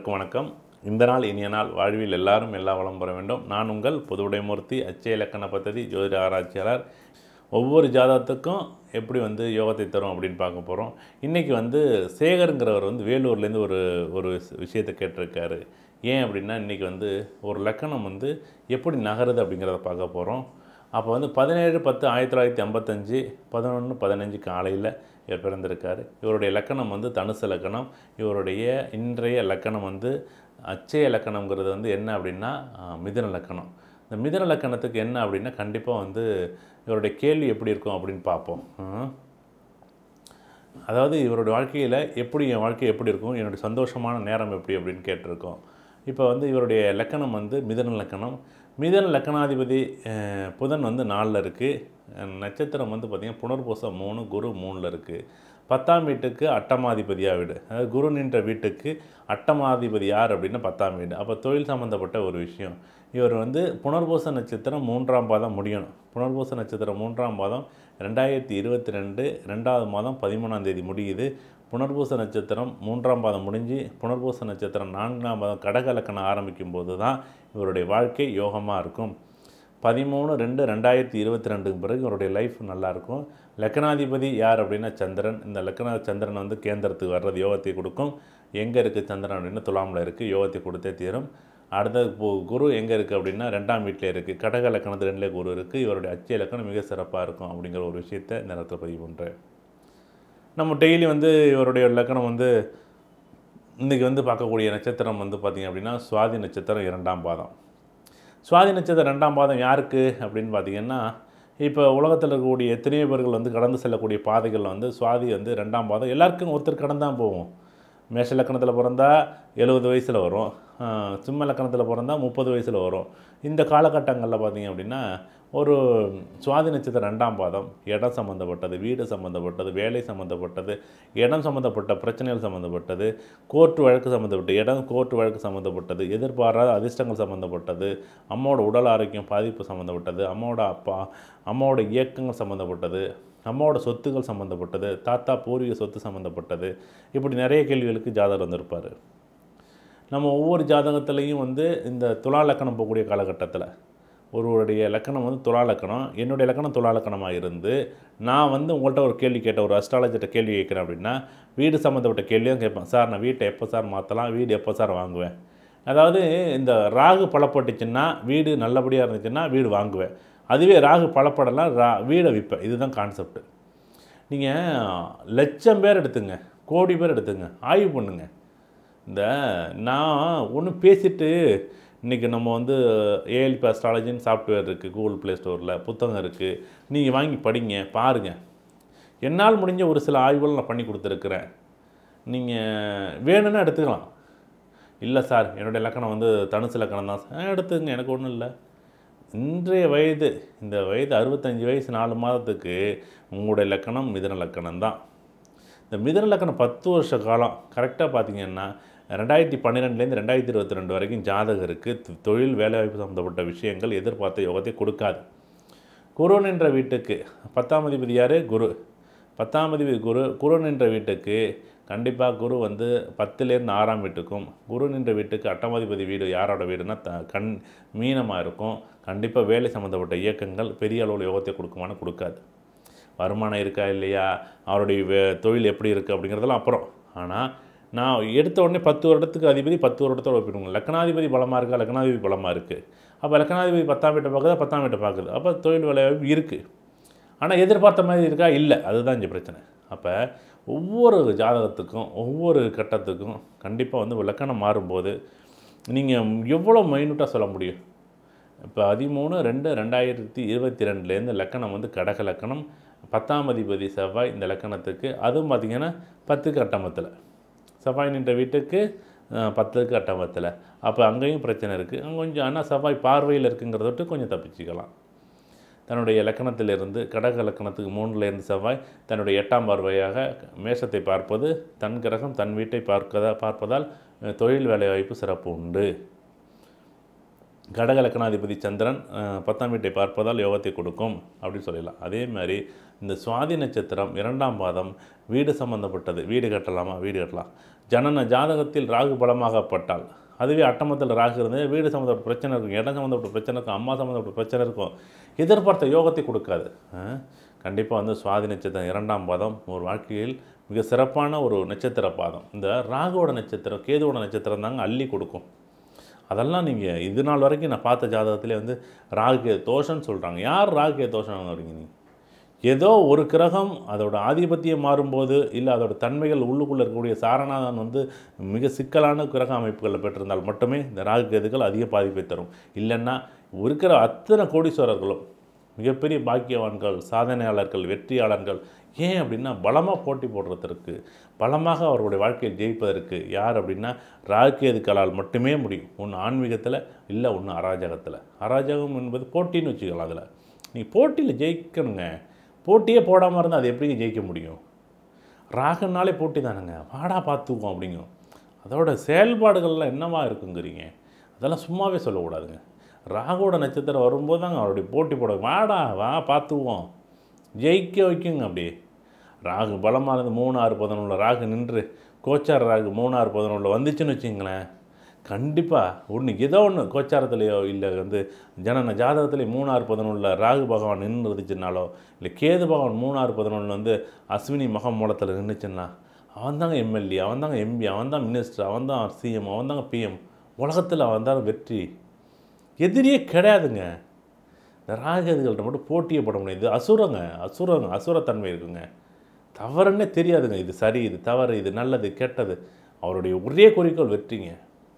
அனைவருக்கும் வணக்கம் இந்த நாள் இனிய நாள் வாழ்வில் எல்லாரும் எல்லா வளம் பெற வேண்டும் நான் உங்கள் பொதுவுடைமூர்த்தி அச்சய இலக்கண பദ്ധதி ஜோதிட ஆராய்ச்சியாளர் ஒவ்வொரு ஜாதகத்துக்கும் எப்படி வந்து யோகத்தை தரும் அப்படின்னு பார்க்க போகிறோம் இன்றைக்கி வந்து சேகருங்கிறவர் வந்து வேலூர்லேருந்து ஒரு ஒரு விஷயத்தை கேட்டிருக்காரு ஏன் அப்படின்னா இன்றைக்கி வந்து ஒரு லக்கணம் வந்து எப்படி நகருது அப்படிங்கிறத பார்க்க போகிறோம் அப்போ வந்து பதினேழு பத்து ஆயிரத்தி தொள்ளாயிரத்தி ஐம்பத்தஞ்சு பதினொன்று பதினஞ்சு காலையில் இவர் பிறந்திருக்காரு இவருடைய லக்கணம் வந்து தனுசு லக்கணம் இவருடைய இன்றைய லக்கணம் வந்து அச்சய லக்கணங்கிறது வந்து என்ன அப்படின்னா ஆஹ், மிதுன லக்கணம் இந்த மிதுன லக்கணத்துக்கு என்ன அப்படின்னா கண்டிப்பாக வந்து இவருடைய கேள்வி எப்படி இருக்கும் அப்படின்னு பார்ப்போம் ஆஹ். அதாவது இவருடைய வாழ்க்கையில் எப்படி என் வாழ்க்கை எப்படி இருக்கும் என்னுடைய சந்தோஷமான நேரம் எப்படி அப்படின்னு கேட்டிருக்கோம் இப்போ வந்து இவருடைய லக்கணம் வந்து மிதன லக்கணம் மிதன லக்கணாதிபதி அஹ், புதன் வந்து நாலில் இருக்குது நட்சத்திரம் வந்து பார்த்திங்கன்னா புனர்பூசம் மூணு குரு மூணில் இருக்குது பத்தாம் வீட்டுக்கு அட்டமாதிபதியாக வீடு அதாவது குரு நின்ற வீட்டுக்கு அட்டமாதிபதி யார் அப்படின்னா பத்தாம் வீடு அப்போ தொழில் சம்மந்தப்பட்ட ஒரு விஷயம் இவர் வந்து புனர்பூச நட்சத்திரம் மூன்றாம் பாதம் முடியணும் புனர்பூச நட்சத்திரம் மூன்றாம் பாதம் ரெண்டாயிரத்தி இருபத்தி ரெண்டு ரெண்டாவது மாதம் பதிமூணாம் தேதி முடியுது புனர்பூச நட்சத்திரம் மூன்றாம் பாதம் முடிஞ்சு புனர்பூச நட்சத்திரம் நான்காம் பாதம் கடக லக்கணம் ஆரம்பிக்கும் போது தான் இவருடைய வாழ்க்கை யோகமாக இருக்கும் பதிமூணு ரெண்டு ரெண்டாயிரத்தி இருபத்தி ரெண்டுக்கு பிறகு இவருடைய லைஃப் நல்லாயிருக்கும் லக்கணாதிபதி யார் அப்படின்னா சந்திரன் இந்த லக்கண சந்திரன் வந்து கேந்திரத்துக்கு வர்றது யோகத்தை கொடுக்கும் எங்கே இருக்குது சந்திரன் அப்படின்னா துலாமில் இருக்குது யோகத்தை கொடுத்தே தீரும் அடுத்தது பு- குரு எங்கே இருக்குது அப்படின்னா ரெண்டாம் வீட்டில் இருக்குது கடக லக்கணத்து ரெண்டுலேயே குரு இருக்குது இவருடைய அச்சய லக்கணம் மிக சிறப்பாக இருக்கும் அப்படிங்கிற ஒரு விஷயத்தை இந்த நேரத்தில் பதிவு பண்ணுறேன் நம்ம டெய்லி வந்து இவருடைய லக்கணம் வந்து இன்றைக்கி வந்து பார்க்கக்கூடிய நட்சத்திரம் வந்து பார்த்திங்க அப்படின்னா சுவாதி நட்சத்திரம் இரண்டாம் பாதம் சுவாதி நட்சத்திரம் ரெண்டாம் பாதம் யாருக்கு அப்படின்னு பார்த்தீங்கன்னா இப்போ உலகத்தில் இருக்கக்கூடிய எத்தனையோ பேர்கள் வந்து கடந்து செல்லக்கூடிய பாதைகள் வந்து சுவாதி வந்து ரெண்டாம் பாதம் எல்லாருக்கும் ஒருத்தர் கடந்து தான் போகும் மேஷ லக்கணத்தில் பிறந்தா எழுபது வயசில் வரும் ஆஹ் சிம்ம லக்கணத்தில் பிறந்தா முப்பது வயசில் வரும் இந்த காலகட்டங்களில் பார்த்தீங்க அப்படின்னா ஒரு சுவாதி நட்சத்திரம் ரெண்டாம் பாதம் இடம் சம்மந்தப்பட்டது வீடு சம்மந்தப்பட்டது வேலை சம்மந்தப்பட்டது இடம் சம்மந்தப்பட்ட பிரச்சனைகள் சம்மந்தப்பட்டது கோர்ட்டு வழக்கு சம்மந்தப்பட்ட இடம் கோர்ட்டு வழக்கு சம்மந்தப்பட்டது எதிர்பாராத அதிர்ஷ்டங்கள் சம்மந்தப்பட்டது அம்மாவோட உடல் ஆரோக்கியம் பாதிப்பு சம்மந்தப்பட்டது அம்மாவோட அப்பா அம்மாவோட இயக்கங்கள் சம்மந்தப்பட்டது அம்மாவோட சொத்துக்கள் சம்மந்தப்பட்டது தாத்தா பூர்வீக சொத்து சம்மந்தப்பட்டது இப்படி நிறைய கேள்விகளுக்கு ஜாதகர் வந்திருப்பார் நம்ம ஒவ்வொரு ஜாதகத்துலேயும் வந்து இந்த துலா லக்கணம் போகக்கூடிய காலகட்டத்தில் ஒருவருடைய லக்கணம் வந்து துலா லக்கணம் என்னுடைய லக்கணம் துலா லக்கணமாக இருந்து நான் வந்து உங்கள்கிட்ட ஒரு கேள்வி கேட்டேன் ஒரு அஸ்ட்ராலஜிட்ட கேள்வி கேட்குறேன் அப்படின்னா வீடு சம்மந்தப்பட்ட கேள்வியும் கேட்பேன் சார் நான் வீட்டை எப்போ சார் மாற்றலாம் வீடு எப்போ சார் வாங்குவேன் அதாவது இந்த ராகு பலப்பட்டுச்சுன்னா வீடு நல்லபடியாக இருந்துச்சுன்னா வீடு வாங்குவேன் அதுவே ராகு பலப்படலாம் ரா வீடை விற்பேன் இதுதான் கான்செப்ட் நீங்கள் லட்சம் பேர் எடுத்துங்க கோடி பேர் எடுத்துங்க ஆய்வு பண்ணுங்க இந்த நான் ஒன்று பேசிட்டு இன்றைக்கி நம்ம வந்து ஏஎல்பி அஸ்ட்ராலஜின்னு சாஃப்ட்வேர் இருக்குது கூகுள் ப்ளே ஸ்டோரில் புத்தகம் இருக்குது நீங்கள் வாங்கி படிங்க பாருங்கள் என்னால் முடிஞ்ச ஒரு சில ஆய்வுகள் நான் பண்ணி கொடுத்துருக்குறேன் நீங்கள் வேணும்னா எடுத்துக்கலாம் இல்லை சார் என்னுடைய லக்கணம் வந்து தனுசு லக்கணம் தான் சார் எடுத்துங்க எனக்கு ஒன்றும் இல்லை இன்றைய வயது இந்த வயது அறுபத்தஞ்சு வயசு நாலு மாதத்துக்கு உங்களுடைய லக்கணம் மிதன லக்கணம் தான் இந்த மிதன லக்கணம் பத்து வருஷ காலம் கரெக்டாக பார்த்தீங்கன்னா ரெண்டாயிரத்தி பன்னிரெண்டுலேருந்து ரெண்டாயிரத்தி இருபத்தி ரெண்டு வரைக்கும் ஜாதகருக்கு தொ- தொழில் வேலைவாய்ப்பு சம்மந்தப்பட்ட விஷயங்கள் எதிர்பார்த்த யோகத்தை கொடுக்காது குரு நின்ற வீட்டுக்கு பத்தாம் அதிபதி யார் குரு பத்தாம் அதிபதி குரு குரு நின்ற வீட்டுக்கு கண்டிப்பாக குரு வந்து பத்துலேருந்து ஆறாம் வீட்டுக்கும் குரு நின்ற வீட்டுக்கு அட்டமாதிபதி வீடு யாரோட வீடுனா த கண் மீனமாக இருக்கும் கண்டிப்பாக வேலை சம்மந்தப்பட்ட இயக்கங்கள் பெரிய அளவில் யோகத்தை கொடுக்குமான்னு கொடுக்காது வருமானம் இருக்கா இல்லையா அவருடைய வே- தொழில் எப்படி இருக்குது அப்படிங்கிறதெல்லாம் அப்புறம் ஆனால் நான் எடுத்த உடனே பத்து வருடத்துக்கு அதிபதி பத்து வருடத்தோட ஒப்பிடுங்க லக்னாதிபதி பலமாக இருக்கா லக்னாதிபதி பலமாக இருக்குது அப்போ லக்னாதிபதி பத்தாம் வீட்டை பார்க்குதா பத்தாம் வீட்டை பார்க்குது அப்போ தொழில் வேலைவாய்ப்பு இருக்குது ஆனால் எதிர்பார்த்த மாதிரி இருக்கா இல்லை அதுதான் இங்கே பிரச்சனை அப்போ ஒவ்வொரு ஜாதகத்துக்கும் ஒவ்வொரு கட்டத்துக்கும் கண்டிப்பாக வந்து லக்கணம் மாறும்போது நீங்கள் எவ்வளோ மைனூட்டாக சொல்ல முடியும் இப்போ பதிமூணு ரெண்டு ரெண்டாயிரத்தி இருபத்தி ரெண்டுலேருந்து லக்கணம் வந்து கடக லக்கணம் பத்தாம் அதிபதி செவ்வாய் இந்த லக்கணத்துக்கு அதுவும் பார்த்திங்கன்னா பத்துக்கு அட்டமத்தில் செவ்வாய் நின்ற வீட்டுக்கு அஹ், பத்துக்கு அட்டமத்தில் அப்போ அங்கேயும் பிரச்சனை இருக்குது அங்கே கொஞ்சம் ஆனால் செவ்வாய் பார்வையில் இருக்குங்கிறத விட்டு கொஞ்சம் தப்பிச்சுக்கலாம் தன்னுடைய லக்கணத்திலிருந்து கடக லக்கணத்துக்கு மூணுலேருந்து செவ்வாய் தன்னுடைய எட்டாம் பார்வையாக மேஷத்தை பார்ப்பது தன் கிரகம் தன் வீட்டை பார்க்கதா பார்ப்பதால் அஹ், தொழில் வேலைவாய்ப்பு சிறப்பு உண்டு கடக லக்கணாதிபதி சந்திரன் அஹ், பத்தாம் வீட்டை பார்ப்பதால் யோகத்தை கொடுக்கும் அப்படின்னு சொல்லலாம் அதே மாதிரி இந்த சுவாதி நட்சத்திரம் இரண்டாம் பாதம் வீடு சம்மந்தப்பட்டது வீடு கட்டலாமா வீடு கட்டலாம் ஜனன ஜாதகத்தில் ராகு பலமாகப்பட்டால் அதுவே அட்டமத்தில் ராகு இருந்து வீடு சம்மந்தப்பட்ட பிரச்சனை இருக்கும் இடம் சம்மந்தப்பட்ட பிரச்சனை இருக்கும் அம்மா சம்மந்தப்பட்ட பிரச்சனை இருக்கும் எதிர்பார்த்த யோகத்தை கொடுக்காது கண்டிப்பாக வந்து சுவாதி நட்சத்திரம் இரண்டாம் பாதம் ஒரு வாழ்க்கையில் மிக சிறப்பான ஒரு நட்சத்திர பாதம் இந்த ராகுவோட நட்சத்திரம் கேதுவோட நட்சத்திரம் தாங்க அள்ளி கொடுக்கும் அதெல்லாம் நீங்கள் இது நாள் வரைக்கும் நான் பார்த்த ஜாதகத்திலே வந்து ராகு தோஷம்னு சொல்கிறாங்க யார் ராகு தோஷம் வரீங்க நீ ஏதோ ஒரு கிரகம் அதோட ஆதிபத்தியம் மாறும்போது இல்லை அதோட தன்மைகள் உள்ளுக்குள்ளே இருக்கக்கூடிய சாரணாதான் வந்து மிக சிக்கலான கிரக அமைப்புகளை பெற்றிருந்தால் மட்டுமே இந்த ராகு கேதுகள் அதிக பாதிப்பை தரும் இல்லைன்னா இருக்கிற அத்தனை கோடீஸ்வரர்களும் மிகப்பெரிய பாக்கியவான்கள் சாதனையாளர்கள் வெற்றியாளர்கள் ஏன் அப்படின்னா பலமாக போட்டி போடுறதற்கு பலமாக அவர்களுடைய வாழ்க்கையை ஜெயிப்பதற்கு யார் அப்படின்னா ராகுகேதுக்களால் மட்டுமே முடியும் ஒன்று ஆன்மீகத்தில் இல்லை ஒன்று அராஜகத்தில் அராஜகம் என்பது போட்டின்னு வச்சுக்கலாம் அதில் நீ போட்டியில் ஜெயிக்கணுங்க போட்டியே போடாமல் இருந்தால் அது எப்படிங்க ஜெயிக்க முடியும் ராகுனாலே போட்டி தானுங்க வாடா பார்த்துக்குவோம் அப்படிங்கும் அதோட செயல்பாடுகள்லாம் என்னவா இருக்குங்கிறீங்க அதெல்லாம் சும்மாவே சொல்லக்கூடாதுங்க ராகுவோட நட்சத்திரம் வரும்போது தாங்க அவருடைய போட்டி போட வாடா வா பார்த்துக்குவோம் ஜெயிக்க வைக்குங்க அப்படி ராகு பலமாக இருந்து மூணு ஆறு பதினொன்றில் ராகு நின்று கோச்சார் ராகு மூணு ஆறு பதினொன்றில் வந்துச்சுன்னு வச்சுங்களேன் கண்டிப்பாக ஒன்று ஏதோ ஒன்று கோச்சாரத்துலேயோ இல்லை வந்து ஜனன ஜாதகத்துலேயே மூணாறு பதினொன்றில் ராகு பகவான் நின்று இருந்துச்சுனாலோ இல்லை கேது பகவான் மூணாறு பதினொன்றில் வந்து அஸ்வினி மகம் மூலத்தில் நின்றுச்சுன்னா அவன் தாங்க எம்எல்ஏ அவன் தாங்க எம்பி அவன் தான் மினிஸ்டர் அவன் தான் சிஎம் அவன் தாங்க பிஎம் உலகத்தில் அவன் தான் வெற்றி எதிரியே கிடையாதுங்க இந்த ராகதுகள்கிட்ட மட்டும் போட்டியே போட முடியாது இது அசுரங்க அசுரங்க அசுரத்தன்மை இருக்குங்க தவறுன்னே தெரியாதுங்க இது சரி இது தவறு இது நல்லது கெட்டது அவருடைய ஒரே குறிக்கோள் வெற்றிங்க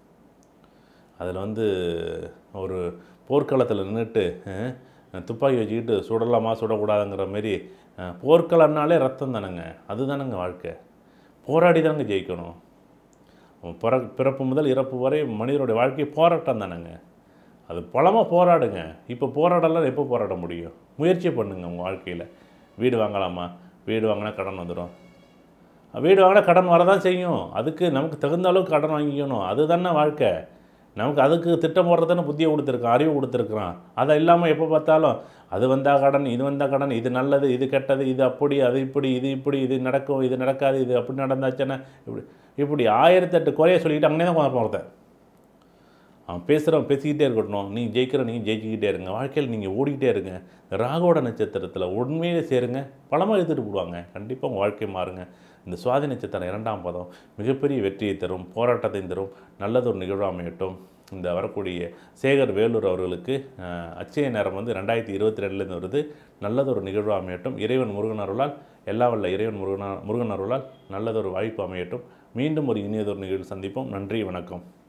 அதில் வந்து ஒரு போர்க்களத்தில் நின்றுட்டு அஹ், துப்பாக்கி வச்சுக்கிட்டு சுடலாமா சுடக்கூடாதுங்கிற மாரி அஹ், போர்க்களம்னாலே ரத்தம் தானேங்க அதுதானங்க வாழ்க்கை போராடி தானங்க ஜெயிக்கணும் பிற பிறப்பு முதல் இறப்பு வரை மனிதனுடைய வாழ்க்கை போராட்டம் தானேங்க அது பலமாக போராடுங்க இப்போ போராடலாம் எப்போ போராட முடியும் முயற்சி பண்ணுங்க உங்கள் வாழ்க்கையில் வீடு வாங்கலாமா வீடு வாங்கினா கடன் வந்துடும் வீடு வாங்கினா கடன் வரதான் செய்யும் அதுக்கு நமக்கு தகுந்த அளவுக்கு கடன் வாங்கிக்கணும் அதுதானே வாழ்க்கை நமக்கு அதுக்கு திட்டம் போடுறதானே புத்தியை கொடுத்துருக்கான் அறிவு கொடுத்துருக்குறான் அதை இல்லாமல் எப்போ பார்த்தாலும் அது வந்தால் கடன் இது வந்தால் கடன் இது நல்லது இது கெட்டது இது அப்படி அது இப்படி இது இப்படி இது நடக்கும் இது நடக்காது இது அப்படி நடந்தாச்சுன்னா இப்படி இப்படி ஆயிரத்தெட்டு குறைய சொல்லிக்கிட்டு அங்கேயே தான் உட்காந்து போகிறத அவன் பேசுகிறவன் பேசிக்கிட்டே இருக்கட்டும் நீங்கள் ஜெயிக்கிற நீங்கள் ஜெயிச்சுக்கிட்டே இருங்க வாழ்க்கையில் நீங்கள் ஓடிக்கிட்டே இருங்க ராகோட நட்சத்திரத்தில் உண்மையிலே சேருங்க பலமாக எடுத்துகிட்டு போடுவாங்க கண்டிப்பாக உங்கள் வாழ்க்கை மாறுங்க இந்த சுவாதி நட்சத்திரம் இரண்டாம் பதம் மிகப்பெரிய வெற்றியை தரும் போராட்டத்தை தரும் நல்லதொரு நிகழ்வு அமையட்டும் இந்த வரக்கூடிய சேகர் வேலூர் அவர்களுக்கு அஹ், அச்சய நேரம் வந்து ரெண்டாயிரத்தி இருபத்தி ரெண்டுலேருந்து வருது நல்லதொரு நிகழ்வு அமையட்டும் இறைவன் முருகன் அருளால் எல்லா வல்ல இறைவன் முருகனா முருகன் அருளால் நல்லதொரு வாய்ப்பு அமையட்டும் மீண்டும் ஒரு இனியதொரு நிகழ்வு சந்திப்போம் நன்றி வணக்கம்